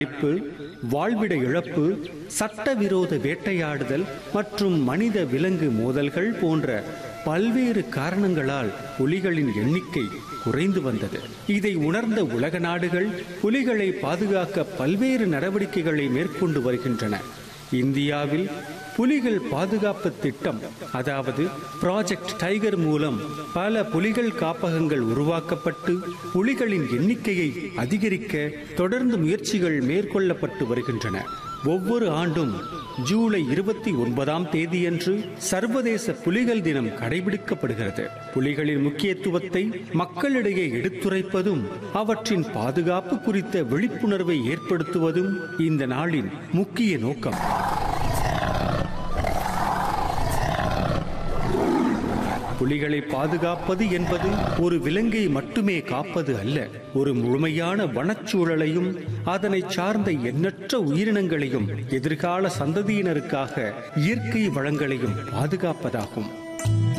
அழிப்பு வாழ்விட இழப்பு சட்டவிரோத வேட்டையாடுதல் மற்றும் மனித விலங்கு மோதல்கள் போன்ற பல்வேறு காரணங்களால் புலிகளின் எண்ணிக்கை குறைந்து வந்தது இதை உணர்ந்த உலக நாடுகள் புலிகளை பாதுகாக்க பல்வேறு நடவடிக்கைகளை மேற்கொண்டு வருகின்றன இந்தியாவில் புலிகள் பாதுகாப்பு திட்டம் அதாவது ப்ராஜெக்ட் டைகர் மூலம் பல புலிகள் காப்பகங்கள் உருவாக்கப்பட்டு புலிகளின் எண்ணிக்கையை அதிகரிக்க தொடர்ந்து முயற்சிகள் மேற்கொள்ளப்பட்டு வருகின்றன ஒவ்வொரு ஆண்டும் ஜூலை இருபத்தி ஒன்பதாம் தேதியன்று சர்வதேச புலிகள் தினம் கடைபிடிக்கப்படுகிறது புலிகளின் முக்கியத்துவத்தை மக்களிடையே எடுத்துரைப்பதும் அவற்றின் பாதுகாப்பு குறித்த விழிப்புணர்வை ஏற்படுத்துவதும் இந்த நாளின் முக்கிய நோக்கம் புலிகளை பாதுகாப்பது என்பது ஒரு விலங்கை மட்டுமே காப்பது அல்ல ஒரு முழுமையான வனச்சூழலையும் அதனை சார்ந்த எண்ணற்ற உயிரினங்களையும் எதிர்கால சந்ததியினருக்காக இயற்கை வளங்களையும் பாதுகாப்பதாகும்